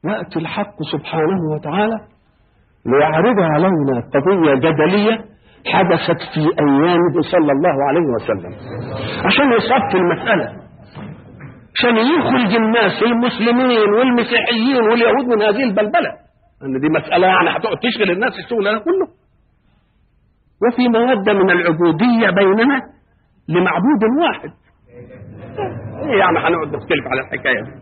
يأتي الحق سبحانه وتعالى ليعرض علينا قضية جدلية حدثت في أيامه صلى الله عليه وسلم عشان يصف المسألة عشان يخرج الناس المسلمين والمسيحيين واليهود من هذه البلبلة أن دي مسألة يعني هتقعد تشغل الناس الشغل ده كله وفي مودة من العبودية بيننا لمعبود واحد إيه يعني هنقعد نختلف على الحكاية دي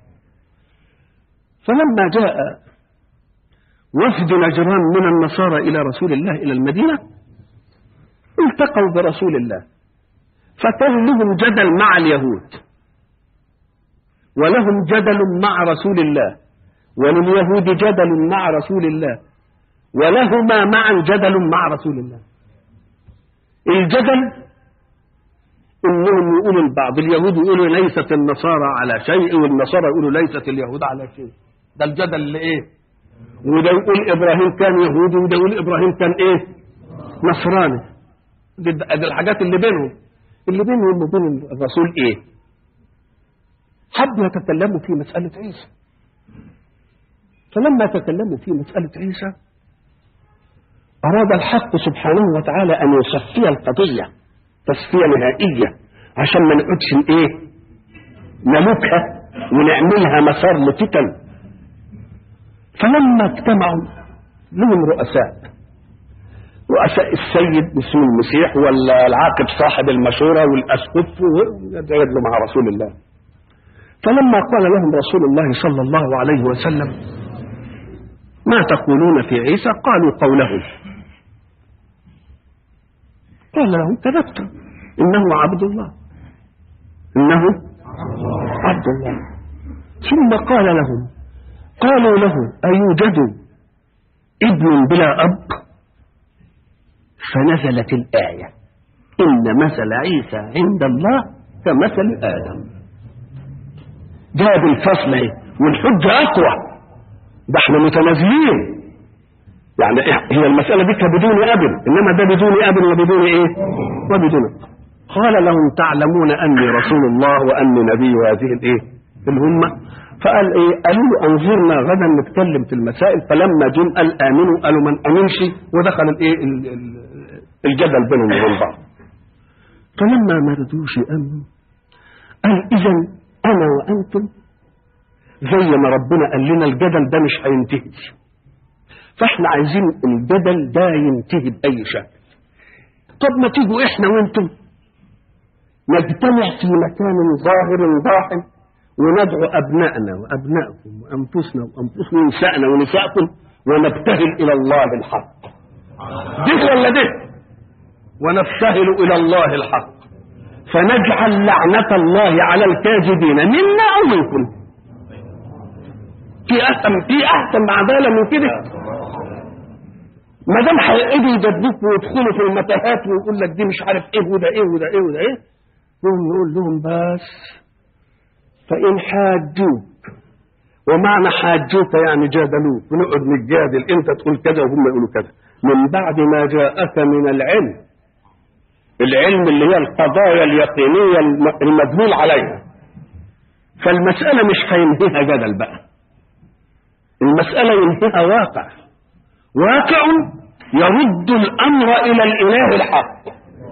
فلما جاء وفد نجران من النصارى إلى رسول الله إلى المدينة التقوا برسول الله فكان لهم جدل مع اليهود ولهم جدل مع رسول الله ولليهود جدل مع رسول الله ولهما معا جدل مع رسول الله الجدل انهم يقولوا البعض اليهود يقولوا ليست النصارى على شيء والنصارى يقولوا ليست اليهود على شيء ده الجدل اللي ايه وده يقول ابراهيم كان يهودي وده يقول ابراهيم كان ايه نصراني دي, دي الحاجات اللي بينهم اللي بينهم وبين الرسول ايه حبوا يتكلموا في مسألة عيسى فلما تكلموا في مسألة عيسى أراد الحق سبحانه وتعالى أن يصفي القضية تصفية نهائية عشان ما نقعدش إيه نمكها ونعملها مسار لفتن فلما اجتمعوا لهم رؤساء رؤساء السيد اسمه المسيح ولا العاقب صاحب المشورة والأسقف ويدعوا مع رسول الله فلما قال لهم رسول الله صلى الله عليه وسلم ما تقولون في عيسى قالوا قوله قال لهم كذبتم إنه عبد الله إنه عبد الله ثم قال لهم قالوا له أيوجد ابن بلا أب فنزلت الآية إن مثل عيسى عند الله كمثل آدم جاب الفصل اهي والحجة أقوى ده احنا متنازلين يعني هي المسألة دي بدون أب إنما ده بدون أب وبدون إيه وبدون قال لهم تعلمون أني رسول الله وأني نبي هذه الإيه الأمة فقال إيه قالوا له أنظرنا غدا نتكلم في المسائل فلما جم قال آمنوا قالوا من أمنش ودخل الإيه الجدل بينهم وبين بعض فلما ما رضوش يأمنوا قال إذا أنا وأنتم زي ما ربنا قال لنا الجدل ده مش هينتهي فاحنا عايزين الجدل ده ينتهي بأي شكل طب ما تيجوا احنا وانتم نجتمع في مكان ظاهر ضاحم وندعو أبنائنا وأبنائكم وأنفسنا وأنفسنا ونسائنا ونسائكم ونبتهل إلى الله الحق ده ولا ده ونبتهل إلى الله الحق فنجعل لعنة الله على الكاذبين منا أو منكم في أحسن في أحسن عدالة من كده ما دام هيقعدوا يدبوكوا ويدخلوا في المتاهات ويقول لك دي مش عارف ايه وده ايه وده ايه وده ايه يقوم يقول لهم بس فإن حاجوك ومعنى حاجوك يعني جادلوك ونقعد نتجادل انت تقول كذا وهم يقولوا كذا من بعد ما جاءك من العلم العلم اللي هي القضايا اليقينية المدلول عليها فالمسألة مش هينهيها جدل بقى المسألة ينهيها واقع واقع يرد الأمر إلى الإله الحق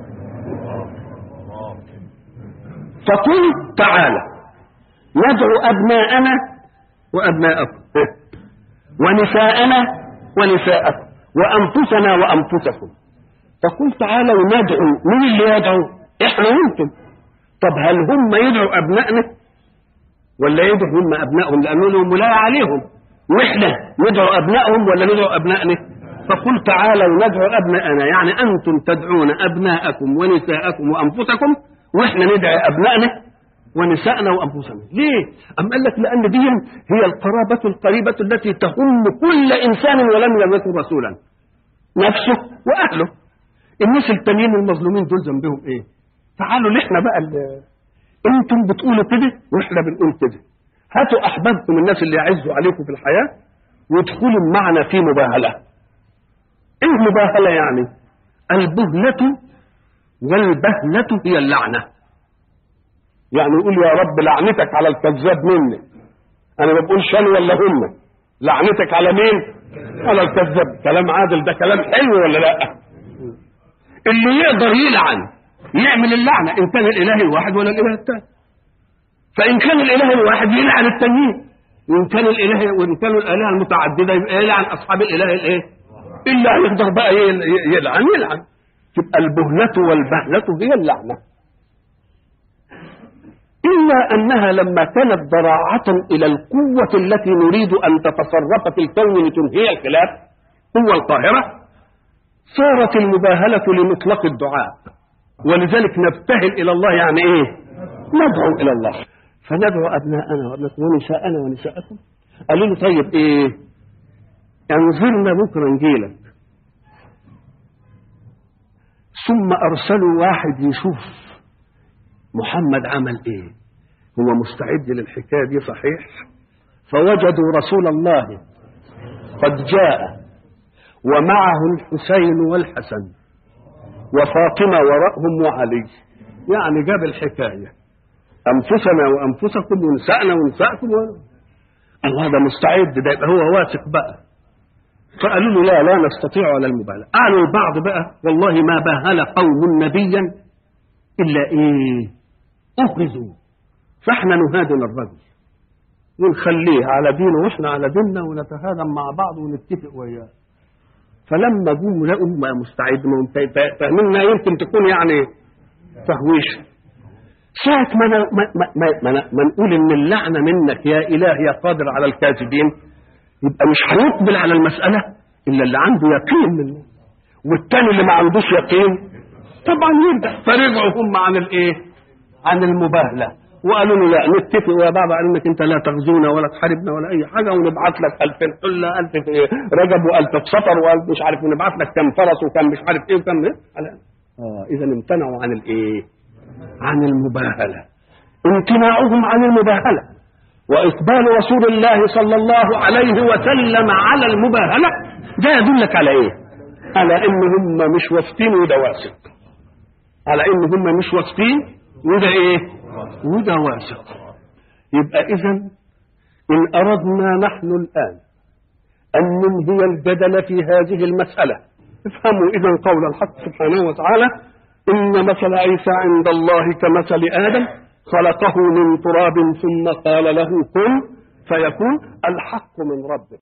فقل تعالى ندعو أبناءنا وأبناءكم ونساءنا ونساءكم وأنفسنا وأنفسكم فقل تعالوا ندعو مين اللي يدعو احنا وانتم طب هل هم يدعوا أبنائنا ولا يدعوا هم أبنائهم لأنه لهم ولاية عليهم واحنا ندعو أبنائهم ولا ندعو أبنائنا فقل تعالوا ندعو أبنائنا يعني أنتم تدعون أبناءكم ونساءكم وأنفسكم وإحنا ندعي أبنائنا ونسائنا وأنفسنا ليه؟ أم قال لك لأن دي هي القرابة القريبة التي تهم كل إنسان ولم يكن رسولا نفسه وأهله الناس التانيين المظلومين دول ذنبهم إيه؟ تعالوا لإحنا بقى اللي أنتم بتقولوا كده وإحنا بنقول كده هاتوا أحبابكم الناس اللي يعزوا عليكم في الحياة وادخلوا معنا في مباهلة ايه مباهلة يعني البهلة والبهلة هي اللعنة يعني يقول يا رب لعنتك على الكذاب مني انا ما بقولش انا ولا هم لعنتك على مين على الكذاب كلام عادل ده كلام حلو ولا لا اللي يقدر يلعن يعمل اللعنه ان كان الاله الواحد ولا الاله الثاني فان كان الاله الواحد يلعن التانيين وان كان الاله وان كانوا الالهه المتعدده يبقى يلعن اصحاب الاله الايه الا يقدر بقى يلعن يلعن تبقى البهلة والبهلة هي اللعنة إلا أنها لما كانت ضراعة إلى القوة التي نريد أن تتصرف في الكون لتنهي الخلاف قوة القاهرة صارت المباهلة لمطلق الدعاء ولذلك نبتهل إلى الله يعني إيه ندعو إلى الله فندعو أبناءنا وأبناءكم ونساءنا ونساءكم قالوا له طيب إيه انظرنا بكرة نجيلك ثم أرسلوا واحد يشوف محمد عمل إيه هو مستعد للحكاية دي صحيح فوجدوا رسول الله قد جاء ومعه الحسين والحسن وفاطمة وراءهم وعلي يعني جاب الحكاية أنفسنا وأنفسكم ونساءنا ونساءكم الله ده مستعد ده يبقى هو واثق بقى فقالوا له لا لا نستطيع على المبالغة قالوا البعض بقى والله ما باهل قوم نبيا إلا إيه أخذوا فاحنا نهادن الرجل ونخليه على دينه واحنا على ديننا ونتهادم مع بعض ونتفق وياه فلما جم لقوا ما مستعد فاهمينها يمكن تكون يعني تهويش ساعة ما, ما, ما, ما, ما, ما نقول إن اللعنة منك يا إله يا قادر على الكاذبين يبقى مش هيقبل على المسألة إلا اللي عنده يقين منه والتاني اللي ما عندوش يقين طبعا يبدأ فرجعوا هم عن الإيه؟ عن المباهلة وقالوا له لا نتفق يا بابا على انك انت لا تغزونا ولا تحاربنا ولا اي حاجه ونبعت لك 2000 حله 1000 في رجب و1000 في سفر و1000 مش عارف ونبعت لك كم فرس وكم مش عارف ايه وكم ايه اه اذا امتنعوا عن الايه؟ عن المباهله امتناعهم عن المباهله واقبال رسول الله صلى الله عليه وسلم على المباهله ده يدلك على ايه؟ على ان هم مش واثقين وده واثق على ان هم مش واثقين وده ايه؟ وده واثق يبقى اذا ان اردنا نحن الان ان ننهي الجدل في هذه المساله افهموا اذا قول الحق سبحانه وتعالى ان مثل عيسى عند الله كمثل ادم خلقه من تراب ثم قال له كن فيكون الحق من ربك